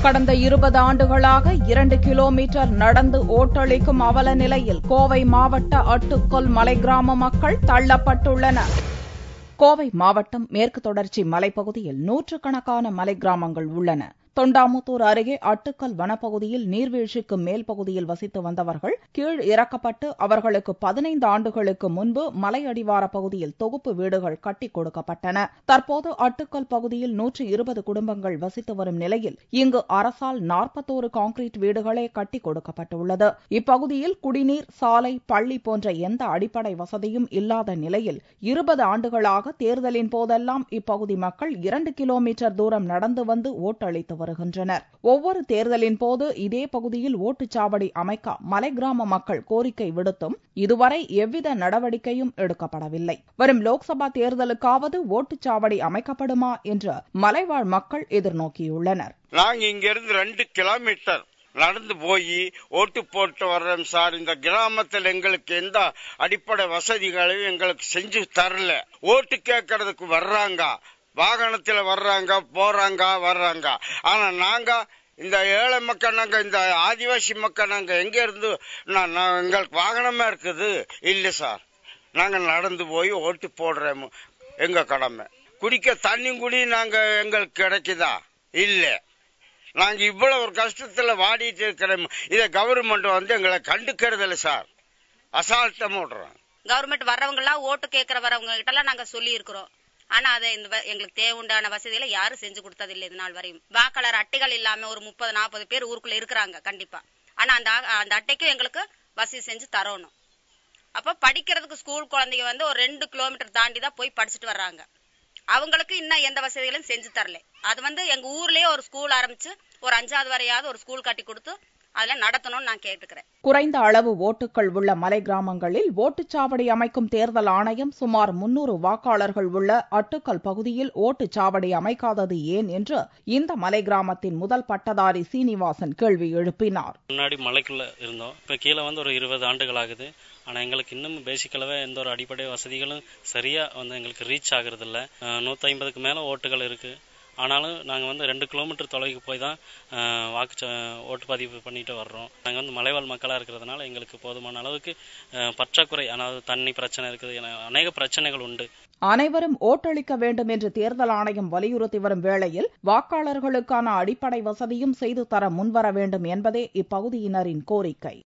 கடந்த இருபது ஆண்டுகளாக இரண்டு கிலோமீட்டர் நடந்து ஓட்டளிக்கும் அவல நிலையில் கோவை மாவட்ட அட்டுக்கொல் மலை கிராம மக்கள் தள்ளப்பட்டுள்ளனர் கோவை மாவட்டம் மேற்கு தொடர்ச்சி மலைப்பகுதியில் நூற்றுக்கணக்கான மலை கிராமங்கள் உள்ளன தொண்டாமுத்தூர் அருகே அட்டுக்கல் வனப்பகுதியில் நீர்வீழ்ச்சிக்கு மேல் பகுதியில் வசித்து வந்தவர்கள் கீழ் இறக்கப்பட்டு அவர்களுக்கு பதினைந்து ஆண்டுகளுக்கு முன்பு மலை அடிவார பகுதியில் தொகுப்பு வீடுகள் கட்டிக் கொடுக்கப்பட்டன தற்போது அட்டுக்கல் பகுதியில் நூற்று இருபது குடும்பங்கள் வசித்து வரும் நிலையில் இங்கு அரசால் நாற்பத்தோரு கான்கிரீட் வீடுகளே கட்டிக் கொடுக்கப்பட்டுள்ளது இப்பகுதியில் குடிநீர் சாலை பள்ளி போன்ற எந்த அடிப்படை வசதியும் இல்லாத நிலையில் இருபது ஆண்டுகளாக தேர்தலின் போதெல்லாம் இப்பகுதி மக்கள் இரண்டு கிலோமீட்டர் தூரம் நடந்து வந்து ஓட்டளித்து வருகின்றனர் ஒவ்வொரு தேர்தலின் போது இதே பகுதியில் ஓட்டுச்சாவடி அமைக்க மலை கிராம மக்கள் கோரிக்கை விடுத்தும் இதுவரை எவ்வித நடவடிக்கையும் எடுக்கப்படவில்லை வரும் லோக்சபா தேர்தலுக்காவது ஓட்டுச்சாவடி அமைக்கப்படுமா என்று மலைவாழ் மக்கள் எதிர்நோக்கியுள்ளனர் நாங்க இங்க இருந்து ரெண்டு கிலோமீட்டர் நடந்து போய் ஓட்டு போட்டு வர்றோம் சார் இந்த கிராமத்தில் எங்களுக்கு எந்த அடிப்படை வசதிகளையும் எங்களுக்கு செஞ்சு தரல ஓட்டு கேட்கறதுக்கு வர்றாங்க வாகனத்துல வர்றாங்க போறாங்க வர்றாங்க ஆனா நாங்க இந்த ஏழை மக்கள் நாங்க இந்த ஆதிவாசி மக்கள் நாங்க எங்க இருந்து எங்களுக்கு வாகனமா இருக்குது இல்ல சார் நாங்க நடந்து போய் ஓட்டு போடுறோம் எங்க கடமை குடிக்க தண்ணி குடி நாங்க எங்களுக்கு கிடைக்குதா இல்ல நாங்க இவ்வளவு ஒரு கஷ்டத்துல வாடிட்டு இருக்கிறோம் இத கவர்மெண்ட் வந்து எங்களை கண்டுக்கிறது இல்ல சார் அசால்ட்டா ஓடுறோம் கவர்மெண்ட் வர்றவங்க எல்லாம் ஓட்டு கேட்கற வரவங்க கிட்ட எல்லாம் நாங்க சொல்லி இருக்கிறோம் ஆனா அதை இந்த எங்களுக்கு தேவைண்டான வசதிகளை யாரும் செஞ்சு கொடுத்தது இல்லை இது நாள் வரையும் வாக்காளர் அட்டைகள் இல்லாம ஒரு முப்பது நாற்பது பேர் ஊருக்குள்ள இருக்கிறாங்க கண்டிப்பா ஆனா அந்த அந்த அட்டைக்கும் எங்களுக்கு வசதி செஞ்சு தரணும் அப்ப படிக்கிறதுக்கு ஸ்கூல் குழந்தைங்க வந்து ஒரு ரெண்டு கிலோமீட்டர் தாண்டி தான் போய் படிச்சுட்டு வர்றாங்க அவங்களுக்கு இன்னும் எந்த வசதிகளும் செஞ்சு தரல அது வந்து எங்க ஊர்லயே ஒரு ஸ்கூல் ஆரம்பிச்சு ஒரு அஞ்சாவது வரையாவது ஒரு ஸ்கூல் கட்டி கொடுத்து அதுல நடத்தணும்னு நான் கேட்டுக்கிறேன் குறைந்த அளவு ஓட்டுகள் உள்ள மலை கிராமங்களில் ஓட்டுச்சாவடி அமைக்கும் தேர்தல் ஆணையம் சுமார் முன்னூறு வாக்காளர்கள் உள்ள அட்டுக்கல் பகுதியில் ஓட்டுச்சாவடி அமைக்காதது ஏன் என்று இந்த மலை கிராமத்தின் முதல் பட்டதாரி சீனிவாசன் கேள்வி எழுப்பினார் முன்னாடி மலைக்குள்ள இருந்தோம் இப்ப கீழே வந்து ஒரு இருபது ஆண்டுகள் ஆகுது ஆனா எங்களுக்கு இன்னும் பேசிக்கலாவே எந்த ஒரு அடிப்படை வசதிகளும் சரியா வந்து எங்களுக்கு ரீச் ஆகுறது இல்ல நூத்தி ஐம்பதுக்கு மேல ஓட்டுகள் இருக்கு ஆனாலும் நாங்கள் வந்து ரெண்டு கிலோமீட்டர் தொலைவுக்கு போய் தான் வாக்கு ஓட்டு பதிவு பண்ணிட்டு வர்றோம் நாங்கள் வந்து மலைவாழ் மக்களாக இருக்கிறதுனால எங்களுக்கு போதுமான அளவுக்கு பற்றாக்குறை அதாவது தண்ணி பிரச்சனை இருக்குது அநேக பிரச்சனைகள் உண்டு அனைவரும் ஓட்டளிக்க வேண்டும் என்று தேர்தல் ஆணையம் வலியுறுத்தி வரும் வேளையில் வாக்காளர்களுக்கான அடிப்படை வசதியும் செய்து தர முன்வர வேண்டும் என்பதே இப்பகுதியினரின் கோரிக்கை